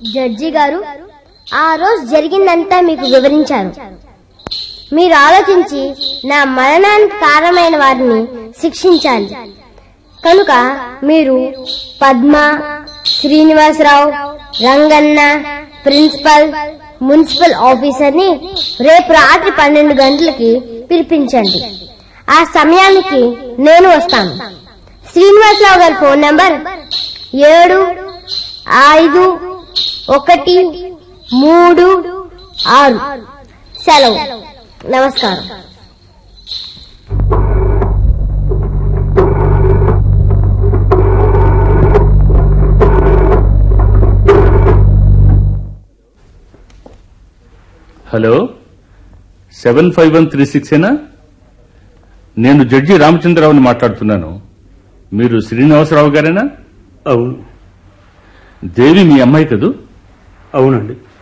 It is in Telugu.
జడ్జి గారు ఆ రోజు జరిగిందంతా మీకు వివరించాను మీరు ఆలోచించి నా మరణానికి కారణమైన వారిని శిక్షించాలి కనుక మీరు పద్మ శ్రీనివాసరావు రంగన్న ప్రిన్సిపల్ మున్సిపల్ ఆఫీసర్ని రేపు రాత్రి పన్నెండు గంటలకి పిలిపించండి ఆ సమయానికి నేను వస్తాను శ్రీనివాసరావు గారి ఫోన్ నంబర్ ఏడు ఐదు ఒకటి మూడు ఆరు సెలవు నమస్కారం hello seven five one three six ఏనా నేను జడ్జి రామచంద్రరావుని మాట్లాడుతున్నాను మీరు శ్రీనివాసరావు గారేనా అవును దేవి మీ అమ్మాయి కదూ అవునండి